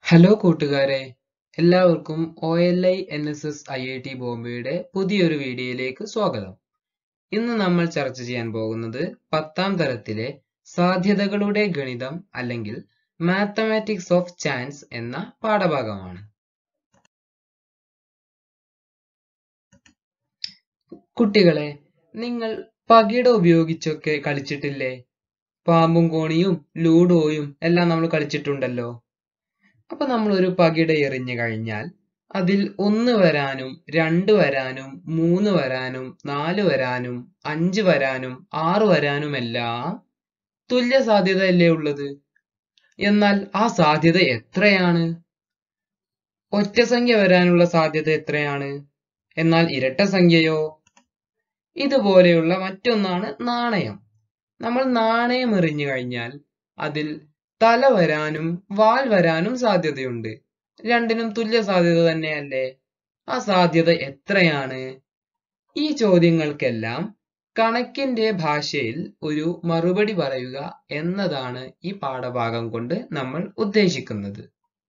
hello കൂട്ടുകാരെ എല്ലാവർക്കും O L I N S S I I T ബോംബെയുടെ പുതിയൊരു വീഡിയോയിലേക്ക് സ്വാഗതം ഇന്ന് നമ്മൾ ചർച്ച ചെയ്യാൻ പോകുന്നത് പത്താം തരത്തിലെ സാധ്യതകളുടെ ഗണിതം അല്ലെങ്കിൽ മാത്തമാറ്റിക്സ് ഓഫ് ചാൻസ് എന്ന പാഠഭാഗമാണ് കുട്ടികളെ നിങ്ങൾ പകിട ഉപയോഗിച്ചൊക്കെ കളിച്ചിട്ടില്ലേ പാമ്പും കോണിയും ലൂഡോയും എല്ലാം നമ്മൾ കളിച്ചിട്ടുണ്ടല്ലോ അപ്പൊ നമ്മൾ ഒരു പകിട എറിഞ്ഞു കഴിഞ്ഞാൽ അതിൽ ഒന്ന് വരാനും രണ്ട് വരാനും മൂന്ന് വരാനും നാല് വരാനും അഞ്ച് വരാനും ആറ് വരാനുമെല്ലാം തുല്യ സാധ്യതയല്ലേ ഉള്ളത് എന്നാൽ ആ സാധ്യത എത്രയാണ് ഒറ്റ സംഖ്യ വരാനുള്ള സാധ്യത എത്രയാണ് എന്നാൽ ഇരട്ട സംഖ്യയോ ഇതുപോലെയുള്ള മറ്റൊന്നാണ് നാണയം നമ്മൾ നാണയം എറിഞ്ഞു കഴിഞ്ഞാൽ അതിൽ തല വരാനും വാൽ വരാനും സാധ്യതയുണ്ട് രണ്ടിനും തുല്യ സാധ്യത തന്നെയല്ലേ ആ സാധ്യത എത്രയാണ് ഈ ചോദ്യങ്ങൾക്കെല്ലാം കണക്കിന്റെ ഭാഷയിൽ ഒരു മറുപടി പറയുക എന്നതാണ് ഈ പാഠഭാഗം കൊണ്ട് നമ്മൾ ഉദ്ദേശിക്കുന്നത്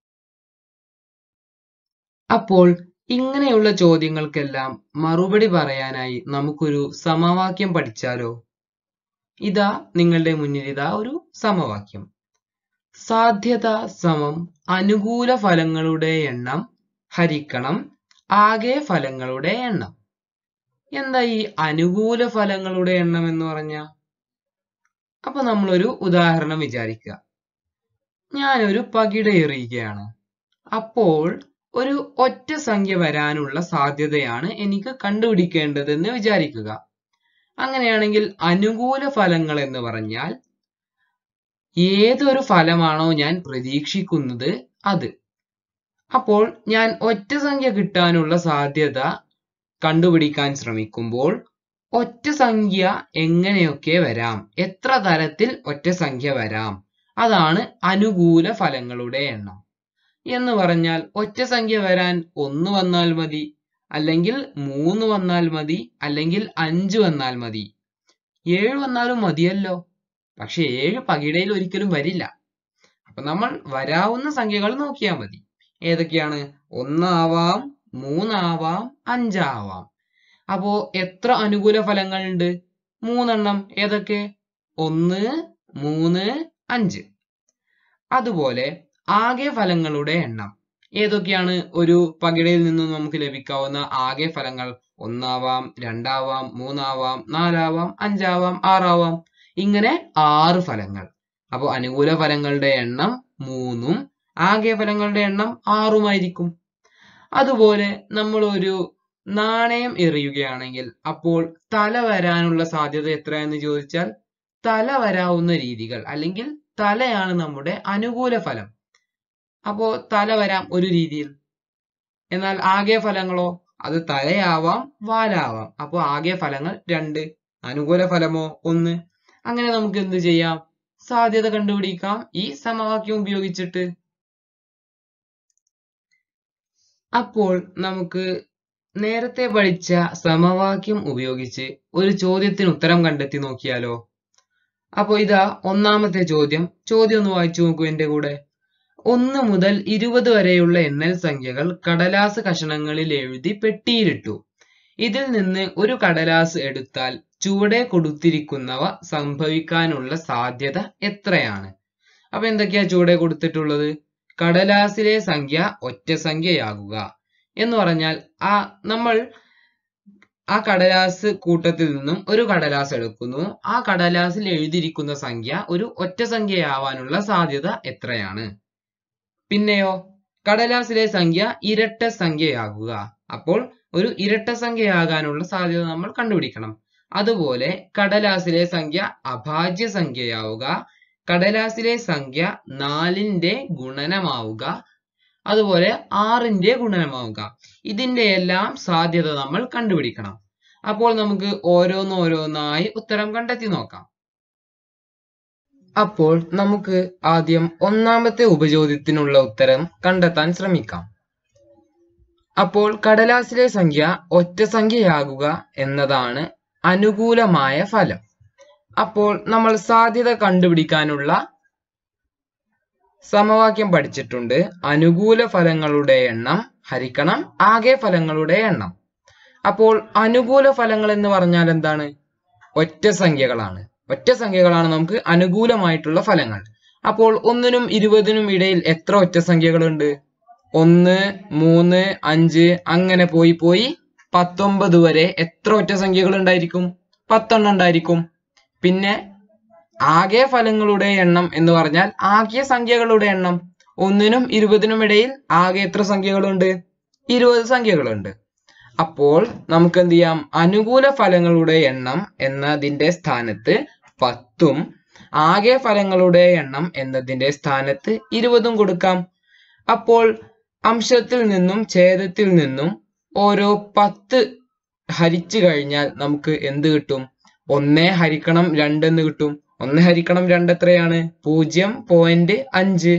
അപ്പോൾ ഇങ്ങനെയുള്ള ചോദ്യങ്ങൾക്കെല്ലാം മറുപടി പറയാനായി നമുക്കൊരു സമവാക്യം പഠിച്ചാലോ ഇതാ നിങ്ങളുടെ മുന്നിൽ ഇതാ ഒരു സമവാക്യം സാധ്യത സമം അനുകൂല ഫലങ്ങളുടെ എണ്ണം ഹരിക്കണം ആകെ ഫലങ്ങളുടെ എണ്ണം എന്താ ഈ അനുകൂല ഫലങ്ങളുടെ എണ്ണം എന്ന് പറഞ്ഞ അപ്പൊ നമ്മളൊരു ഉദാഹരണം വിചാരിക്കുക ഞാനൊരു പകിട എറിയുകയാണ് അപ്പോൾ ഒരു ഒറ്റ സംഖ്യ വരാനുള്ള സാധ്യതയാണ് എനിക്ക് കണ്ടുപിടിക്കേണ്ടതെന്ന് വിചാരിക്കുക അങ്ങനെയാണെങ്കിൽ അനുകൂല ഫലങ്ങൾ എന്ന് പറഞ്ഞാൽ ഏതൊരു ഫലമാണോ ഞാൻ പ്രതീക്ഷിക്കുന്നത് അത് അപ്പോൾ ഞാൻ ഒറ്റ സംഖ്യ കിട്ടാനുള്ള സാധ്യത കണ്ടുപിടിക്കാൻ ശ്രമിക്കുമ്പോൾ ഒറ്റ സംഖ്യ എങ്ങനെയൊക്കെ വരാം എത്ര തരത്തിൽ ഒറ്റ സംഖ്യ വരാം അതാണ് അനുകൂല ഫലങ്ങളുടെ എണ്ണം എന്ന് പറഞ്ഞാൽ ഒറ്റ സംഖ്യ വരാൻ ഒന്ന് വന്നാൽ മതി അല്ലെങ്കിൽ മൂന്ന് വന്നാൽ മതി അല്ലെങ്കിൽ അഞ്ച് വന്നാൽ മതി ഏഴ് വന്നാലും മതിയല്ലോ പക്ഷെ ഏഴ് പകിടയിൽ ഒരിക്കലും വരില്ല അപ്പൊ നമ്മൾ വരാവുന്ന സംഖ്യകൾ നോക്കിയാൽ മതി ഏതൊക്കെയാണ് ഒന്നാവാം മൂന്നാവാം അഞ്ചാവാം അപ്പോ എത്ര അനുകൂല ഫലങ്ങളുണ്ട് മൂന്നെണ്ണം ഏതൊക്കെ ഒന്ന് മൂന്ന് അഞ്ച് അതുപോലെ ആകെ ഫലങ്ങളുടെ എണ്ണം ഏതൊക്കെയാണ് ഒരു പകിടയിൽ നിന്നും നമുക്ക് ലഭിക്കാവുന്ന ആകെ ഫലങ്ങൾ ഒന്നാവാം രണ്ടാവാം മൂന്നാവാം നാലാവാം അഞ്ചാവാം ആറാവാം ഇങ്ങനെ ആറ് ഫലങ്ങൾ അപ്പോൾ അനുകൂല ഫലങ്ങളുടെ എണ്ണം മൂന്നും ആകെ ഫലങ്ങളുടെ എണ്ണം ആറുമായിരിക്കും അതുപോലെ നമ്മൾ ഒരു നാണയം എറിയുകയാണെങ്കിൽ അപ്പോൾ തല വരാനുള്ള സാധ്യത എത്രയെന്ന് ചോദിച്ചാൽ തല വരാവുന്ന രീതികൾ അല്ലെങ്കിൽ തലയാണ് നമ്മുടെ അനുകൂല ഫലം അപ്പോ തല വരാം ഒരു രീതിയിൽ എന്നാൽ ആകെ ഫലങ്ങളോ അത് തലയാവാം വാലാവാം അപ്പോൾ ആകെ ഫലങ്ങൾ രണ്ട് അനുകൂല ഫലമോ ഒന്ന് അങ്ങനെ നമുക്ക് എന്ത് ചെയ്യാം സാധ്യത കണ്ടുപിടിക്കാം ഈ സമവാക്യം ഉപയോഗിച്ചിട്ട് അപ്പോൾ നമുക്ക് നേരത്തെ പഠിച്ച സമവാക്യം ഉപയോഗിച്ച് ഒരു ചോദ്യത്തിന് ഉത്തരം കണ്ടെത്തി നോക്കിയാലോ അപ്പോ ഇതാ ഒന്നാമത്തെ ചോദ്യം ചോദ്യം ഒന്ന് വായിച്ചു നോക്കൂ എന്റെ കൂടെ ഒന്ന് മുതൽ ഇരുപത് വരെയുള്ള എണ്ണൽ സംഖ്യകൾ കടലാസ് കഷണങ്ങളിൽ എഴുതി പെട്ടിയിലിട്ടു ഇതിൽ നിന്ന് ഒരു കടലാസ് എടുത്താൽ ചുവടെ കൊടുത്തിരിക്കുന്നവ സംഭവിക്കാനുള്ള സാധ്യത എത്രയാണ് അപ്പൊ എന്തൊക്കെയാ ചുവടെ കൊടുത്തിട്ടുള്ളത് കടലാസിലെ സംഖ്യ ഒറ്റ സംഖ്യയാകുക എന്ന് പറഞ്ഞാൽ ആ നമ്മൾ ആ കടലാസ് കൂട്ടത്തിൽ നിന്നും ഒരു കടലാസ് എടുക്കുന്നു ആ കടലാസിൽ എഴുതിയിരിക്കുന്ന സംഖ്യ ഒരു ഒറ്റ സംഖ്യയാവാനുള്ള സാധ്യത എത്രയാണ് പിന്നെയോ കടലാസിലെ സംഖ്യ ഇരട്ട സംഖ്യയാകുക അപ്പോൾ ഒരു ഇരട്ട സംഖ്യയാകാനുള്ള സാധ്യത നമ്മൾ കണ്ടുപിടിക്കണം അതുപോലെ കടലാസിലെ സംഖ്യ അഭാജ്യ സംഖ്യയാവുക കടലാസിലെ സംഖ്യ നാലിന്റെ ഗുണനമാവുക അതുപോലെ ആറിന്റെ ഗുണനമാവുക ഇതിന്റെ എല്ലാം സാധ്യത നമ്മൾ കണ്ടുപിടിക്കണം അപ്പോൾ നമുക്ക് ഓരോന്നോരോന്നായി ഉത്തരം കണ്ടെത്തി നോക്കാം അപ്പോൾ നമുക്ക് ആദ്യം ഒന്നാമത്തെ ഉപചോദ്യത്തിനുള്ള ഉത്തരം കണ്ടെത്താൻ ശ്രമിക്കാം അപ്പോൾ കടലാസിലെ സംഖ്യ ഒറ്റ സംഖ്യയാകുക എന്നതാണ് അനുകൂലമായ ഫലം അപ്പോൾ നമ്മൾ സാധ്യത കണ്ടുപിടിക്കാനുള്ള സമവാക്യം പഠിച്ചിട്ടുണ്ട് അനുകൂല ഫലങ്ങളുടെ എണ്ണം ഹരിക്കണം ആകെ ഫലങ്ങളുടെ എണ്ണം അപ്പോൾ അനുകൂല ഫലങ്ങൾ എന്ന് പറഞ്ഞാൽ എന്താണ് ഒറ്റ സംഖ്യകളാണ് ഒറ്റ സംഖ്യകളാണ് നമുക്ക് അനുകൂലമായിട്ടുള്ള ഫലങ്ങൾ അപ്പോൾ ഒന്നിനും ഇരുപതിനും ഇടയിൽ എത്ര ഒറ്റ സംഖ്യകളുണ്ട് ഒന്ന് മൂന്ന് അഞ്ച് അങ്ങനെ പോയി പോയി പത്തൊമ്പത് വരെ എത്ര ഒറ്റ സംഖ്യകൾ ഉണ്ടായിരിക്കും പത്തെണ്ണം ഉണ്ടായിരിക്കും പിന്നെ ആകെ ഫലങ്ങളുടെ എണ്ണം എന്ന് പറഞ്ഞാൽ ആകെ സംഖ്യകളുടെ എണ്ണം ഒന്നിനും ഇരുപതിനും ഇടയിൽ ആകെ എത്ര സംഖ്യകളുണ്ട് ഇരുപത് സംഖ്യകളുണ്ട് അപ്പോൾ നമുക്ക് എന്ത് ചെയ്യാം അനുകൂല ഫലങ്ങളുടെ എണ്ണം എന്നതിന്റെ സ്ഥാനത്ത് പത്തും ആകെ ഫലങ്ങളുടെ എണ്ണം എന്നതിന്റെ സ്ഥാനത്ത് ഇരുപതും കൊടുക്കാം അപ്പോൾ അംശത്തിൽ നിന്നും ഛേദത്തിൽ നിന്നും ഓരോ പത്ത് ഹരിച്ചു കഴിഞ്ഞാൽ നമുക്ക് എന്ത് കിട്ടും ഒന്ന് ഹരിക്കണം രണ്ട് എന്ന് കിട്ടും ഒന്ന് ഹരിക്കണം രണ്ട് എത്രയാണ് പൂജ്യം പോയിന്റ് അഞ്ച്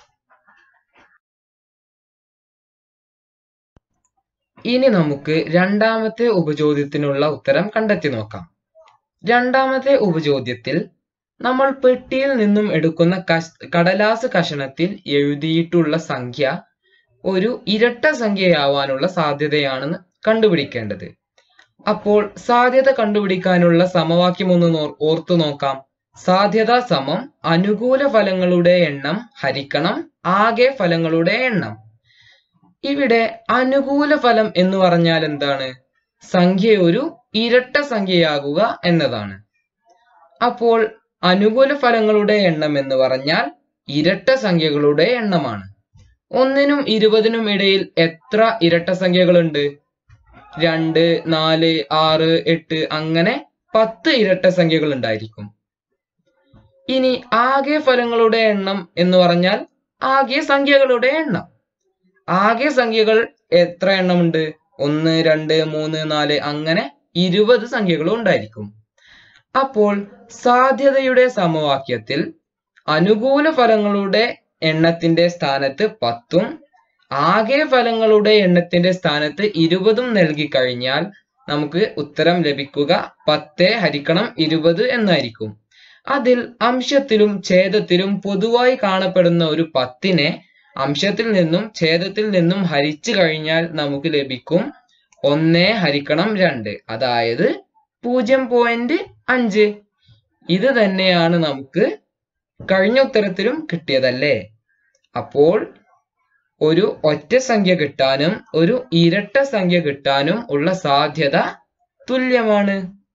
ഇനി നമുക്ക് രണ്ടാമത്തെ ഉപചോദ്യത്തിനുള്ള ഉത്തരം കണ്ടെത്തി നോക്കാം രണ്ടാമത്തെ ഉപചോദ്യത്തിൽ നമ്മൾ പെട്ടിയിൽ നിന്നും എടുക്കുന്ന കഷ് കടലാസ് കഷണത്തിൽ എഴുതിയിട്ടുള്ള സംഖ്യ ഒരു ഇരട്ട സംഖ്യയാവാനുള്ള സാധ്യതയാണെന്ന് കണ്ടുപിടിക്കേണ്ടത് അപ്പോൾ സാധ്യത കണ്ടുപിടിക്കാനുള്ള സമവാക്യം ഒന്ന് നോ- ഓർത്തു നോക്കാം സാധ്യത സമം അനുകൂല ഫലങ്ങളുടെ എണ്ണം ഹരിക്കണം ആകെ ഫലങ്ങളുടെ എണ്ണം ഇവിടെ അനുകൂല ഫലം എന്ന് പറഞ്ഞാൽ എന്താണ് സംഖ്യ ഒരു ഇരട്ട സംഖ്യയാകുക എന്നതാണ് അപ്പോൾ അനുകൂല ഫലങ്ങളുടെ എണ്ണം എന്ന് പറഞ്ഞാൽ ഇരട്ട സംഖ്യകളുടെ എണ്ണമാണ് ഒന്നിനും ഇരുപതിനും ഇടയിൽ എത്ര ഇരട്ട സംഖ്യകളുണ്ട് രണ്ട് നാല് ആറ് എട്ട് അങ്ങനെ പത്ത് ഇരട്ട സംഖ്യകൾ ഉണ്ടായിരിക്കും ഇനി ആകെ ഫലങ്ങളുടെ എണ്ണം എന്ന് പറഞ്ഞാൽ ആകെ സംഖ്യകളുടെ എണ്ണം ആകെ സംഖ്യകൾ എത്ര എണ്ണമുണ്ട് ഒന്ന് രണ്ട് മൂന്ന് നാല് അങ്ങനെ ഇരുപത് സംഖ്യകളും ഉണ്ടായിരിക്കും അപ്പോൾ സാധ്യതയുടെ സമവാക്യത്തിൽ അനുകൂല ഫലങ്ങളുടെ എണ്ണത്തിന്റെ സ്ഥാനത്ത് പത്തും ആകെ ഫലങ്ങളുടെ എണ്ണത്തിന്റെ സ്ഥാനത്ത് ഇരുപതും നൽകി കഴിഞ്ഞാൽ നമുക്ക് ഉത്തരം ലഭിക്കുക പത്ത് ഹരിക്കണം ഇരുപത് എന്നായിരിക്കും അതിൽ അംശത്തിലും ഛേദത്തിലും പൊതുവായി കാണപ്പെടുന്ന ഒരു പത്തിനെ അംശത്തിൽ നിന്നും ഛേദത്തിൽ നിന്നും ഹരിച്ചു കഴിഞ്ഞാൽ നമുക്ക് ലഭിക്കും ഒന്ന് ഹരിക്കണം രണ്ട് അതായത് പൂജ്യം പോയിന്റ് അഞ്ച് ഇത് തന്നെയാണ് നമുക്ക് കഴിഞ്ഞ ഉത്തരത്തിലും കിട്ടിയതല്ലേ അപ്പോൾ ഒരു ഒറ്റ സംഖ്യ കിട്ടാനും ഒരു ഇരട്ട സംഖ്യ കിട്ടാനും ഉള്ള സാധ്യത തുല്യമാണ്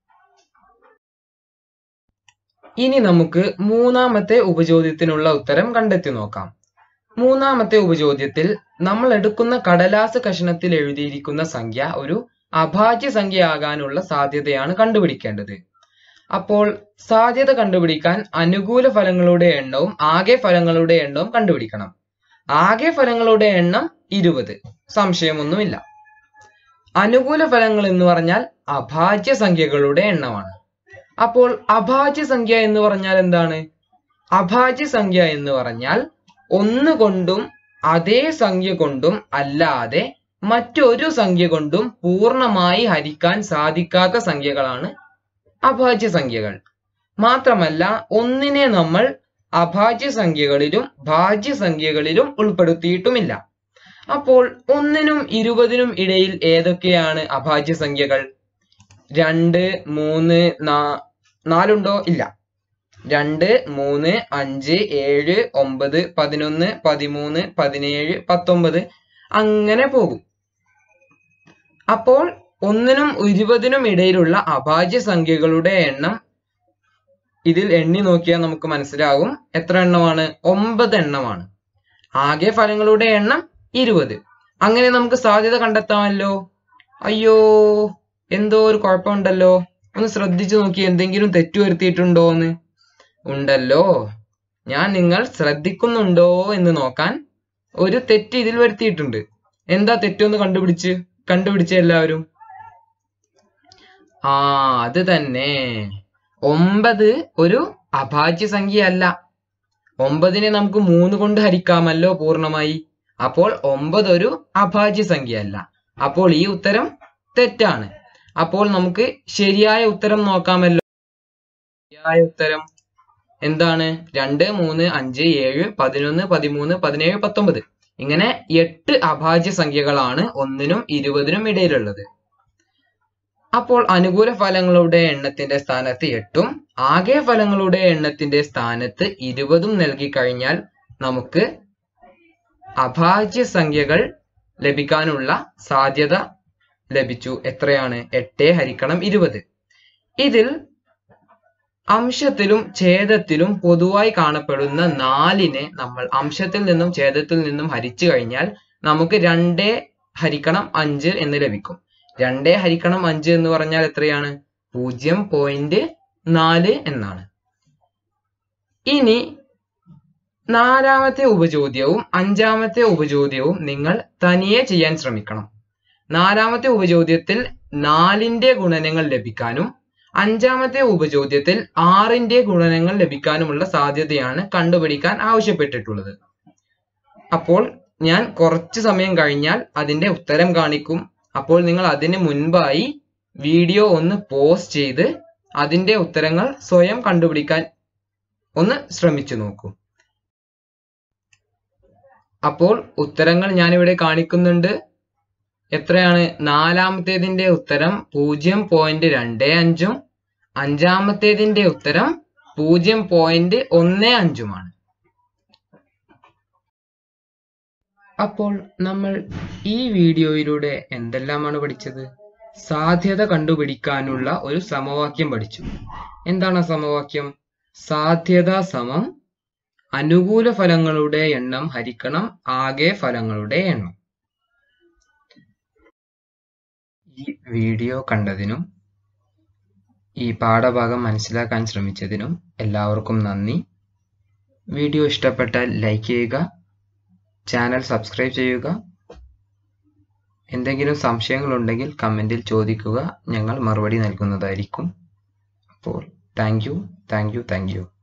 ഇനി നമുക്ക് മൂന്നാമത്തെ ഉപചോദ്യത്തിനുള്ള ഉത്തരം കണ്ടെത്തി നോക്കാം മൂന്നാമത്തെ ഉപചോദ്യത്തിൽ നമ്മൾ എടുക്കുന്ന കടലാസ് കഷണത്തിൽ എഴുതിയിരിക്കുന്ന സംഖ്യ ഒരു അഭാജ്യ സംഖ്യ ആകാനുള്ള സാധ്യതയാണ് കണ്ടുപിടിക്കേണ്ടത് അപ്പോൾ സാധ്യത കണ്ടുപിടിക്കാൻ അനുകൂല ഫലങ്ങളുടെ എണ്ണവും ആകെ ഫലങ്ങളുടെ എണ്ണവും കണ്ടുപിടിക്കണം ആകെ ഫലങ്ങളുടെ എണ്ണം ഇരുപത് സംശയമൊന്നുമില്ല അനുകൂല ഫലങ്ങൾ എന്ന് പറഞ്ഞാൽ അഭാജ്യ സംഖ്യകളുടെ എണ്ണമാണ് അപ്പോൾ അഭാജ്യ സംഖ്യ എന്ന് പറഞ്ഞാൽ എന്താണ് അഭാജ്യ സംഖ്യ എന്ന് പറഞ്ഞാൽ ഒന്ന് കൊണ്ടും അതേ സംഖ്യ കൊണ്ടും അല്ലാതെ മറ്റൊരു സംഖ്യ കൊണ്ടും പൂർണ്ണമായി ഹരിക്കാൻ സാധിക്കാത്ത സംഖ്യകളാണ് അഭാജ്യ സംഖ്യകൾ മാത്രമല്ല ഒന്നിനെ നമ്മൾ അഭാജ്യ സംഖ്യകളിലും ഭാജ്യ സംഖ്യകളിലും ഉൾപ്പെടുത്തിയിട്ടുമില്ല അപ്പോൾ ഒന്നിനും ഇരുപതിനും ഇടയിൽ ഏതൊക്കെയാണ് അഭാജ്യ സംഖ്യകൾ രണ്ട് മൂന്ന് നാ നാലുണ്ടോ ഇല്ല രണ്ട് മൂന്ന് അഞ്ച് ഏഴ് ഒമ്പത് പതിനൊന്ന് പതിമൂന്ന് പതിനേഴ് പത്തൊമ്പത് അങ്ങനെ പോകും അപ്പോൾ ഒന്നിനും ഇരുപതിനും ഇടയിലുള്ള അഭാജ്യ സംഖ്യകളുടെ എണ്ണം ഇതിൽ എണ്ണി നോക്കിയാൽ നമുക്ക് മനസ്സിലാകും എത്ര എണ്ണമാണ് ഒമ്പത് എണ്ണമാണ് ആകെ ഫലങ്ങളുടെ എണ്ണം ഇരുപത് അങ്ങനെ നമുക്ക് സാധ്യത കണ്ടെത്താമല്ലോ അയ്യോ എന്തോ ഒരു കുഴപ്പമുണ്ടല്ലോ ഒന്ന് ശ്രദ്ധിച്ചു നോക്കി എന്തെങ്കിലും തെറ്റു വരുത്തിയിട്ടുണ്ടോ എന്ന് ഉണ്ടല്ലോ ഞാൻ നിങ്ങൾ ശ്രദ്ധിക്കുന്നുണ്ടോ എന്ന് നോക്കാൻ ഒരു തെറ്റ് ഇതിൽ വരുത്തിയിട്ടുണ്ട് എന്താ തെറ്റൊന്ന് കണ്ടുപിടിച്ച് കണ്ടുപിടിച്ച എല്ലാവരും ആ അത് തന്നെ ഒമ്പത് ഒരു അഭാജ്യ സംഖ്യയല്ല ഒമ്പതിനെ നമുക്ക് മൂന്ന് കൊണ്ട് ഹരിക്കാമല്ലോ പൂർണ്ണമായി അപ്പോൾ ഒമ്പത് ഒരു അഭാജ്യ സംഖ്യയല്ല അപ്പോൾ ഈ ഉത്തരം തെറ്റാണ് അപ്പോൾ നമുക്ക് ശരിയായ ഉത്തരം നോക്കാമല്ലോ ശരിയായ ഉത്തരം എന്താണ് രണ്ട് മൂന്ന് അഞ്ച് ഏഴ് പതിനൊന്ന് പതിമൂന്ന് പതിനേഴ് പത്തൊമ്പത് ഇങ്ങനെ എട്ട് അഭാജ്യ സംഖ്യകളാണ് ഒന്നിനും ഇരുപതിനും ഇടയിലുള്ളത് അപ്പോൾ അനുകൂല ഫലങ്ങളുടെ എണ്ണത്തിന്റെ സ്ഥാനത്ത് എട്ടും ആകെ ഫലങ്ങളുടെ എണ്ണത്തിന്റെ സ്ഥാനത്ത് ഇരുപതും നൽകി കഴിഞ്ഞാൽ നമുക്ക് അഭാജ്യ സംഖ്യകൾ ലഭിക്കാനുള്ള സാധ്യത ലഭിച്ചു എത്രയാണ് എട്ട് ഹരിക്കണം ഇരുപത് ഇതിൽ അംശത്തിലും ഛേദത്തിലും പൊതുവായി കാണപ്പെടുന്ന നാലിനെ നമ്മൾ അംശത്തിൽ നിന്നും ഛേദത്തിൽ നിന്നും ഹരിച്ചു കഴിഞ്ഞാൽ നമുക്ക് രണ്ടേ ഹരിക്കണം അഞ്ച് എന്ന് ലഭിക്കും രണ്ടേ ഹരിക്കണം അഞ്ച് എന്ന് പറഞ്ഞാൽ എത്രയാണ് പൂജ്യം പോയിന്റ് നാല് എന്നാണ് ഇനി നാലാമത്തെ ഉപചോദ്യവും അഞ്ചാമത്തെ ഉപചോദ്യവും നിങ്ങൾ തനിയെ ചെയ്യാൻ ശ്രമിക്കണം നാലാമത്തെ ഉപചോദ്യത്തിൽ നാലിന്റെ ഗുണനങ്ങൾ ലഭിക്കാനും അഞ്ചാമത്തെ ഉപചോദ്യത്തിൽ ആറിന്റെ ഗുണനങ്ങൾ ലഭിക്കാനുമുള്ള സാധ്യതയാണ് കണ്ടുപിടിക്കാൻ ആവശ്യപ്പെട്ടിട്ടുള്ളത് അപ്പോൾ ഞാൻ കുറച്ച് സമയം കഴിഞ്ഞാൽ അതിന്റെ ഉത്തരം കാണിക്കും അപ്പോൾ നിങ്ങൾ അതിന് മുൻപായി വീഡിയോ ഒന്ന് പോസ്റ്റ് ചെയ്ത് അതിന്റെ ഉത്തരങ്ങൾ സ്വയം കണ്ടുപിടിക്കാൻ ഒന്ന് ശ്രമിച്ചു നോക്കൂ അപ്പോൾ ഉത്തരങ്ങൾ ഞാനിവിടെ കാണിക്കുന്നുണ്ട് എത്രയാണ് നാലാമത്തേതിന്റെ ഉത്തരം പൂജ്യം പോയിന്റ് രണ്ട് അഞ്ചും അഞ്ചാമത്തേതിന്റെ ഉത്തരം പൂജ്യം പോയിന്റ് ഒന്ന് അഞ്ചുമാണ് അപ്പോൾ നമ്മൾ ഈ വീഡിയോയിലൂടെ എന്തെല്ലാമാണ് പഠിച്ചത് സാധ്യത കണ്ടുപിടിക്കാനുള്ള ഒരു സമവാക്യം പഠിച്ചു എന്താണ് ആ സമവാക്യം സാധ്യത സമം അനുകൂല ഫലങ്ങളുടെ എണ്ണം ഹരിക്കണം ആകെ ഫലങ്ങളുടെ എണ്ണം ഈ വീഡിയോ കണ്ടതിനും ഈ പാഠഭാഗം മനസ്സിലാക്കാൻ ശ്രമിച്ചതിനും എല്ലാവർക്കും നന്ദി വീഡിയോ ഇഷ്ടപ്പെട്ടാൽ ലൈക്ക് ചെയ്യുക ചാനൽ സബ്സ്ക്രൈബ് ചെയ്യുക എന്തെങ്കിലും സംശയങ്ങളുണ്ടെങ്കിൽ കമൻറ്റിൽ ചോദിക്കുക ഞങ്ങൾ മറുപടി നൽകുന്നതായിരിക്കും അപ്പോൾ thank you thank you thank U